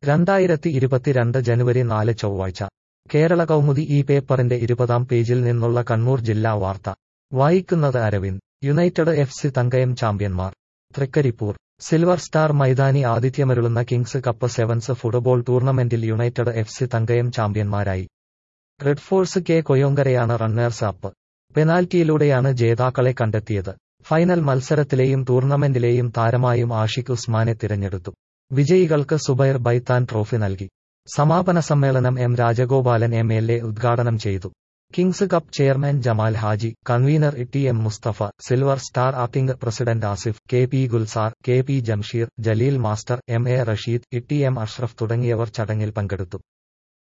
രണ്ടായിരത്തി ഇരുപത്തിരണ്ട് ജനുവരി നാല് ചൊവ്വാഴ്ച കേരള കൗമുദി ഈ പേപ്പറിന്റെ ഇരുപതാം പേജിൽ നിന്നുള്ള കണ്ണൂർ ജില്ലാ വാർത്ത വായിക്കുന്നത് Aravind united F C Thankayam ചാമ്പ്യന്മാർ തൃക്കരിപ്പൂർ സിൽവർ സ്റ്റാർ മൈതാനി ആതിഥ്യമരുളുന്ന കിങ്സ് കപ്പ് സെവൻസ് ഫുട്ബോൾ ടൂർണമെന്റിൽ യുണൈറ്റഡ് എഫ് സി തങ്കയം ചാമ്പ്യന്മാരായി റെഡ് ഫോഴ്സ് കെ കൊയോങ്കരയാണ് റണ്ണേഴ്സ് അപ്പ് പെനാൽറ്റിയിലൂടെയാണ് ജേതാക്കളെ കണ്ടെത്തിയത് ഫൈനൽ മത്സരത്തിലെയും ടൂർണമെന്റിലെയും താരമായും ആഷിഖ് ഉസ്മാനെ തിരഞ്ഞെടുത്തു വിജയികൾക്ക് സുബൈർ ബൈത്താൻ ട്രോഫി നൽകി സമാപന സമ്മേളനം M Rajagopalan M L A ഉദ്ഘാടനം ചെയ്തു kings cup chairman Jamal Haji convener T M Mustafa silver star acting president Asif K P Gulzar K P Jamsheer Jaleel master M A Rasheed T M Ashraf തുടങ്ങിയവർ ചടങ്ങിൽ പങ്കെടുത്തു